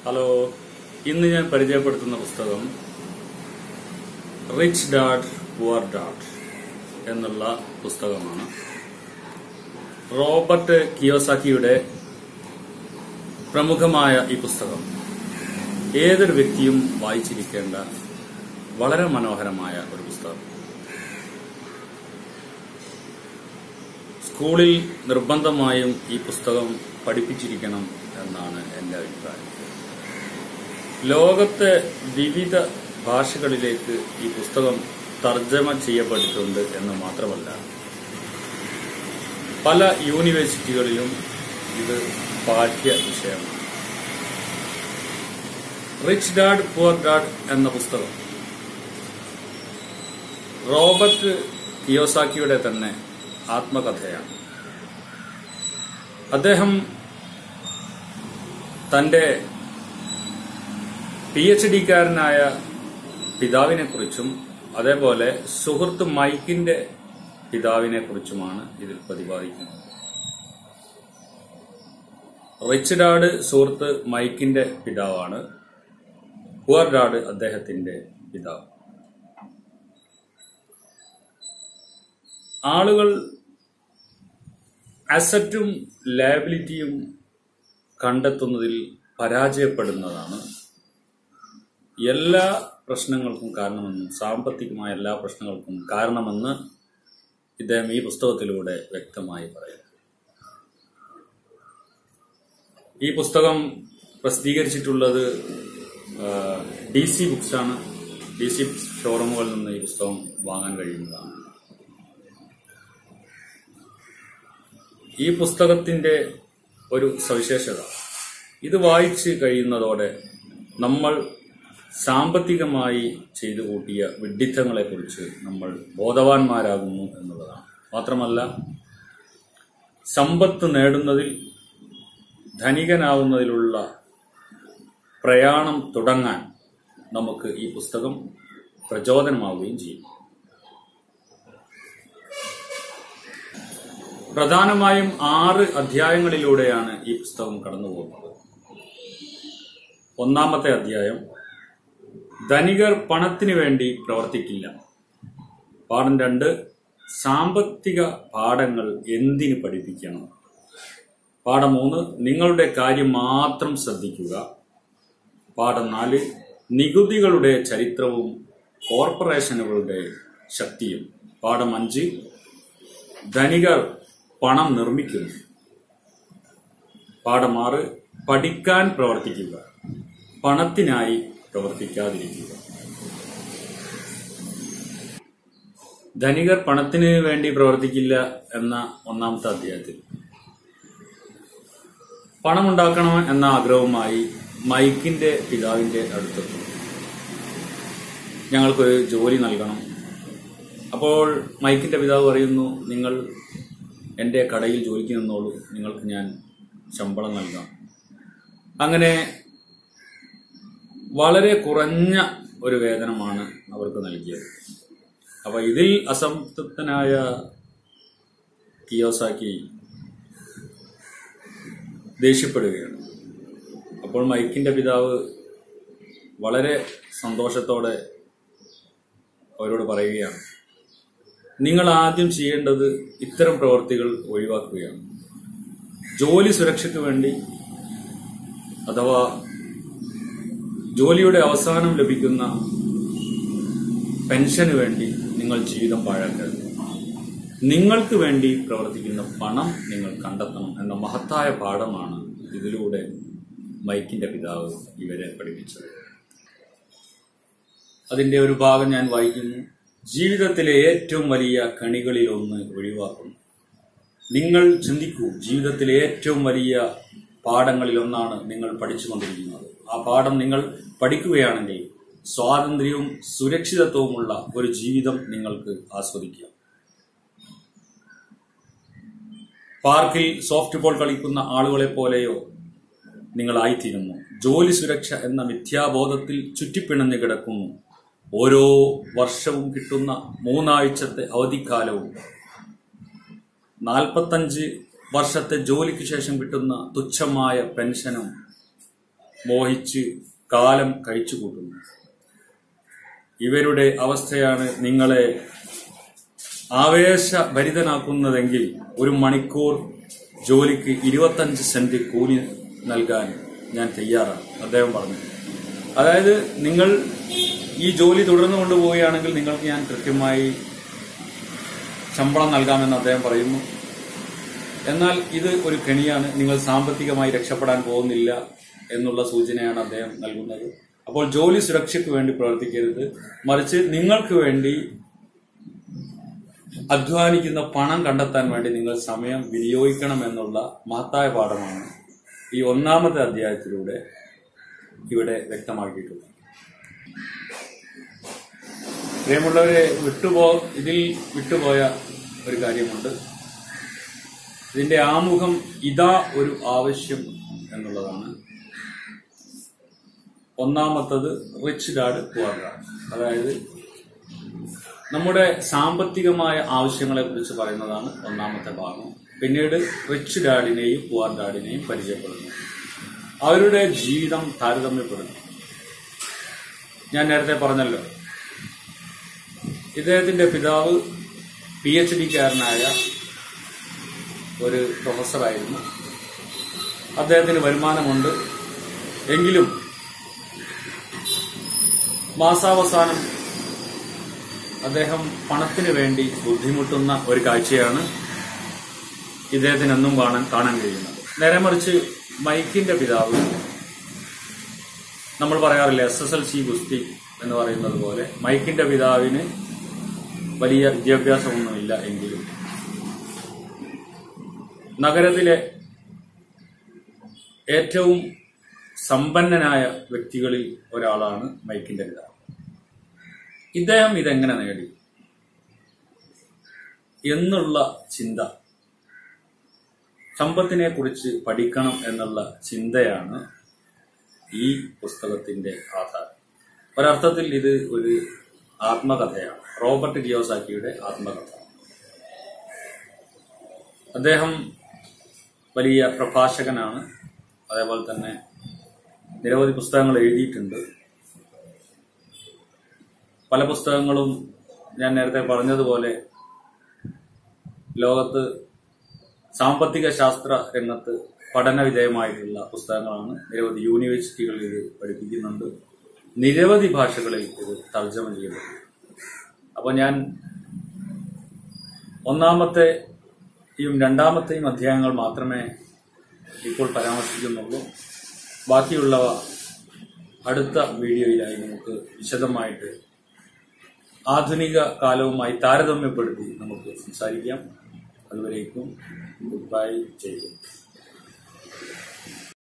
hello ഇന്ന് ഞാൻ പരിചയപ്പെടുത്തുന്ന പുസ്തകം റിച്ച് ഡാഡ് പുവർ ഡാഡ് എന്നുള്ള പുസ്തകമാണ് റോബർട്ട് കിയോസാക്കിയുടെ പ്രമുഖമായ ഈ പുസ്തകം ഏതൊരു വ്യക്തിയും വായിച്ചിരിക്കേണ്ട വളരെ മനോഹരമായ ഒരു പുസ്തകം സ്കൂളിൽ നിർബന്ധമായും ഈ പുസ്തകം പഠിപ്പിച്ചിരിക്കണം എന്നാണ് എന്റെ അഭിപ്രായം ലോകത്തെ വിവിധ ഭാഷകളിലേക്ക് ഈ പുസ്തകം തർജ്ജമ ചെയ്യപ്പെട്ടിട്ടുണ്ട് എന്ന് മാത്രമല്ല പല യൂണിവേഴ്സിറ്റികളിലും ഇത് പാഠ്യ വിഷയമാണ് റിച്ച് ഡാഡ് പുവർ ഡാഡ് എന്ന പുസ്തകം റോബർട്ട് കിയോസാക്കിയുടെ തന്നെ ആത്മകഥയാണ് അദ്ദേഹം തന്റെ പി എച്ച് ഡിക്കാരനായ പിതാവിനെ കുറിച്ചും അതേപോലെ സുഹൃത്ത് മൈക്കിന്റെ പിതാവിനെ കുറിച്ചുമാണ് ഇതിൽ പ്രതിപാദിക്കുന്നത് റിച്ച് ഡാഡ് സുഹൃത്ത് മൈക്കിന്റെ പിതാവാണ് പുവർ ഡാഡ് അദ്ദേഹത്തിന്റെ പിതാവ് ആളുകൾ അസറ്റും ലയബിലിറ്റിയും കണ്ടെത്തുന്നതിൽ പരാജയപ്പെടുന്നതാണ് എല്ലാ പ്രശ്നങ്ങൾക്കും കാരണമെന്നും സാമ്പത്തികമായ എല്ലാ പ്രശ്നങ്ങൾക്കും കാരണമെന്ന് ഇദ്ദേഹം ഈ പുസ്തകത്തിലൂടെ വ്യക്തമായി പറയുന്നു ഈ പുസ്തകം പ്രസിദ്ധീകരിച്ചിട്ടുള്ളത് ഡി സി ബുക്സ് ആണ് ഡി സി ഷോറൂമുകളിൽ നിന്ന് ഈ പുസ്തകം വാങ്ങാൻ കഴിയുന്നതാണ് ഈ പുസ്തകത്തിന്റെ ഒരു സവിശേഷത ഇത് വായിച്ച് കഴിയുന്നതോടെ നമ്മൾ സാമ്പത്തികമായി ചെയ്തു കൂട്ടിയ വിഡ്ഢിത്തങ്ങളെക്കുറിച്ച് നമ്മൾ ബോധവാന്മാരാകുന്നു എന്നുള്ളതാണ് മാത്രമല്ല സമ്പത്ത് നേടുന്നതിൽ ധനികനാവുന്നതിലുള്ള പ്രയാണം തുടങ്ങാൻ നമുക്ക് ഈ പുസ്തകം പ്രചോദനമാവുകയും ചെയ്യും പ്രധാനമായും ആറ് അധ്യായങ്ങളിലൂടെയാണ് ഈ പുസ്തകം കടന്നു പോകുന്നത് ഒന്നാമത്തെ അധ്യായം ധനികർ പണത്തിന് വേണ്ടി പ്രവർത്തിക്കില്ല പാഠം രണ്ട് സാമ്പത്തിക പാഠങ്ങൾ എന്തിന് പഠിപ്പിക്കണം പാഠം മൂന്ന് നിങ്ങളുടെ കാര്യം മാത്രം ശ്രദ്ധിക്കുക പാഠം നാല് നികുതികളുടെ ചരിത്രവും കോർപ്പറേഷനുകളുടെ ശക്തിയും പാഠം അഞ്ച് ധനികർ പണം നിർമ്മിക്കുന്നു പാഠം ആറ് പഠിക്കാൻ പ്രവർത്തിക്കുക പണത്തിനായി പ്രവർത്തിക്കാതിരിക്കുക ധനികർ പണത്തിന് വേണ്ടി പ്രവർത്തിക്കില്ല എന്ന ഒന്നാമത്തെ അധ്യായത്തിൽ പണമുണ്ടാക്കണം എന്ന ആഗ്രഹവുമായി മൈക്കിന്റെ പിതാവിന്റെ അടുത്തെത്തും ഞങ്ങൾക്കൊരു ജോലി നൽകണം അപ്പോൾ മൈക്കിന്റെ പിതാവ് പറയുന്നു നിങ്ങൾ എൻ്റെ കടയിൽ ജോലിക്ക് നിന്നോളൂ നിങ്ങൾക്ക് ഞാൻ ശമ്പളം നൽകാം അങ്ങനെ വളരെ കുറഞ്ഞ ഒരു വേതനമാണ് അവർക്ക് നൽകിയത് അപ്പൊ ഇതിൽ അസംതൃപ്തനായ കിയോസാക്കി ദേഷ്യപ്പെടുകയാണ് അപ്പോൾ മൈക്കിന്റെ പിതാവ് വളരെ സന്തോഷത്തോടെ അവരോട് പറയുകയാണ് നിങ്ങൾ ആദ്യം ചെയ്യേണ്ടത് ഇത്തരം പ്രവർത്തികൾ ഒഴിവാക്കുകയാണ് ജോലി സുരക്ഷയ്ക്ക് വേണ്ടി അഥവാ ജോലിയുടെ അവസാനം ലഭിക്കുന്ന പെൻഷന് വേണ്ടി നിങ്ങൾ ജീവിതം പാഴാക്കരുത് നിങ്ങൾക്ക് വേണ്ടി പ്രവർത്തിക്കുന്ന പണം നിങ്ങൾ കണ്ടെത്തണം എന്ന മഹത്തായ പാഠമാണ് ഇതിലൂടെ മൈക്കിന്റെ പിതാവ് ഇവരെ പഠിപ്പിച്ചത് അതിന്റെ ഒരു ഭാഗം ഞാൻ വായിക്കുന്നു ജീവിതത്തിലെ ഏറ്റവും വലിയ കണികളിൽ ഒന്ന് ഒഴിവാക്കുന്നു നിങ്ങൾ ചിന്തിക്കൂ ജീവിതത്തിലെ ഏറ്റവും വലിയ പാഠങ്ങളിൽ ഒന്നാണ് നിങ്ങൾ പഠിച്ചുകൊണ്ടിരിക്കുന്നത് ആ പാഠം നിങ്ങൾ പഠിക്കുകയാണെങ്കിൽ സ്വാതന്ത്ര്യവും സുരക്ഷിതത്വവുമുള്ള ഒരു ജീവിതം നിങ്ങൾക്ക് ആസ്വദിക്കാം പാർക്കിൽ സോഫ്റ്റ് ബോൾ കളിക്കുന്ന ആളുകളെ പോലെയോ നിങ്ങളായിത്തീരുന്നു ജോലി സുരക്ഷ എന്ന മിഥ്യാബോധത്തിൽ ചുറ്റിപ്പിണഞ്ഞു കിടക്കുന്നു ഓരോ വർഷവും കിട്ടുന്ന മൂന്നാഴ്ചത്തെ അവധിക്കാലവും നാൽപ്പത്തഞ്ച് വർഷത്തെ ജോലിക്ക് ശേഷം കിട്ടുന്ന തുച്ഛമായ പെൻഷനും മോഹിച്ച് കാലം കഴിച്ചു കൂട്ടുന്നു ഇവരുടെ അവസ്ഥയാണ് നിങ്ങളെ ആവേശഭരിതനാക്കുന്നതെങ്കിൽ ഒരു മണിക്കൂർ ജോലിക്ക് ഇരുപത്തഞ്ച് സെന്റ് കൂലി നൽകാൻ ഞാൻ തയ്യാറാണ് അദ്ദേഹം പറഞ്ഞു അതായത് നിങ്ങൾ ഈ ജോലി തുടർന്നു കൊണ്ടുപോവുകയാണെങ്കിൽ നിങ്ങൾക്ക് ഞാൻ കൃത്യമായി ശമ്പളം നൽകാമെന്ന് അദ്ദേഹം പറയുന്നു എന്നാൽ ഇത് ഒരു കെണിയാണ് നിങ്ങൾ സാമ്പത്തികമായി രക്ഷപ്പെടാൻ പോകുന്നില്ല എന്നുള്ള സൂചനയാണ് അദ്ദേഹം നൽകുന്നത് അപ്പോൾ ജോലി സുരക്ഷയ്ക്ക് വേണ്ടി പ്രവർത്തിക്കരുത് മറിച്ച് നിങ്ങൾക്ക് വേണ്ടി അധ്വാനിക്കുന്ന പണം കണ്ടെത്താൻ വേണ്ടി നിങ്ങൾ സമയം വിനിയോഗിക്കണം എന്നുള്ള മഹത്തായ പാഠമാണ് ഈ ഒന്നാമത്തെ അധ്യായത്തിലൂടെ ഇവിടെ വ്യക്തമാക്കിയിട്ടുള്ളത് പ്രിയമുള്ളവരെ വിട്ടുപോ ഇതിൽ വിട്ടുപോയ ഒരു കാര്യമുണ്ട് ഇതിന്റെ ആമുഖം ഇതാ ഒരു ആവശ്യം എന്നുള്ളതാണ് ഒന്നാമത്തത് റിച്ച് ഡാഡ് പുവർ ഡാഡ് അതായത് നമ്മുടെ സാമ്പത്തികമായ ആവശ്യങ്ങളെ കുറിച്ച് പറയുന്നതാണ് ഒന്നാമത്തെ ഭാഗം പിന്നീട് റിച്ച് ഡാഡിനെയും പുവർ ഡാഡിനെയും പരിചയപ്പെടുന്നു അവരുടെ ജീവിതം താരതമ്യപ്പെടുന്നു ഞാൻ നേരത്തെ പറഞ്ഞല്ലോ ഇദ്ദേഹത്തിന്റെ പിതാവ് പി എച്ച് ഡിക്കാരനായ ഒരു പ്രൊഫസറായിരുന്നു അദ്ദേഹത്തിന് വരുമാനമുണ്ട് എങ്കിലും മാസാവസാനം അദ്ദേഹം പണത്തിന് വേണ്ടി ബുദ്ധിമുട്ടുന്ന ഒരു കാഴ്ചയാണ് ഇദ്ദേഹത്തിന് എന്നും കാണാൻ കാണാൻ കഴിയുന്നത് നേരെ മറിച്ച് മൈക്കിന്റെ പിതാവ് നമ്മൾ പറയാറില്ല എസ് എസ് എൽ സി ഗുസ്തി എന്ന് പറയുന്നത് പോലെ മൈക്കിന്റെ പിതാവിന് വലിയ വിദ്യാഭ്യാസമൊന്നുമില്ല എങ്കിലും നഗരത്തിലെ ഏറ്റവും സമ്പന്നനായ വ്യക്തികളിൽ ഒരാളാണ് മൈക്കിന്റെ പിതാവ് ഇദ്ദേഹം ഇതെങ്ങനെ നേടി എന്നുള്ള ചിന്ത സമ്പത്തിനെ കുറിച്ച് പഠിക്കണം എന്നുള്ള ചിന്തയാണ് ഈ പുസ്തകത്തിന്റെ ആധാരം ഒരർത്ഥത്തിൽ ഇത് ഒരു ആത്മകഥയാണ് റോബർട്ട് ഗിയോസാക്കിയുടെ ആത്മകഥ അദ്ദേഹം വലിയ പ്രഭാഷകനാണ് അതേപോലെ തന്നെ നിരവധി പുസ്തകങ്ങൾ എഴുതിയിട്ടുണ്ട് പല പുസ്തകങ്ങളും ഞാൻ നേരത്തെ പറഞ്ഞതുപോലെ ലോകത്ത് സാമ്പത്തിക ശാസ്ത്ര രംഗത്ത് പഠന വിധേയമായിട്ടുള്ള പുസ്തകങ്ങളാണ് നിരവധി യൂണിവേഴ്സിറ്റികളിൽ ഇത് പഠിപ്പിക്കുന്നുണ്ട് നിരവധി ഭാഷകളിൽ ഇത് തർജ്ജമ ചെയ്യപ്പെടുന്നു അപ്പോൾ ഞാൻ ഒന്നാമത്തെയും രണ്ടാമത്തെയും അധ്യായങ്ങൾ മാത്രമേ ഇപ്പോൾ പരാമർശിക്കുന്നുള്ളൂ ബാക്കിയുള്ളവ അടുത്ത വീഡിയോയിലായി നമുക്ക് വിശദമായിട്ട് ആധുനിക കാലവുമായി താരതമ്യപ്പെടുത്തി നമുക്ക് സംസാരിക്കാം അതുവരേക്കും ഗുഡ് ബൈ ചെയ്യും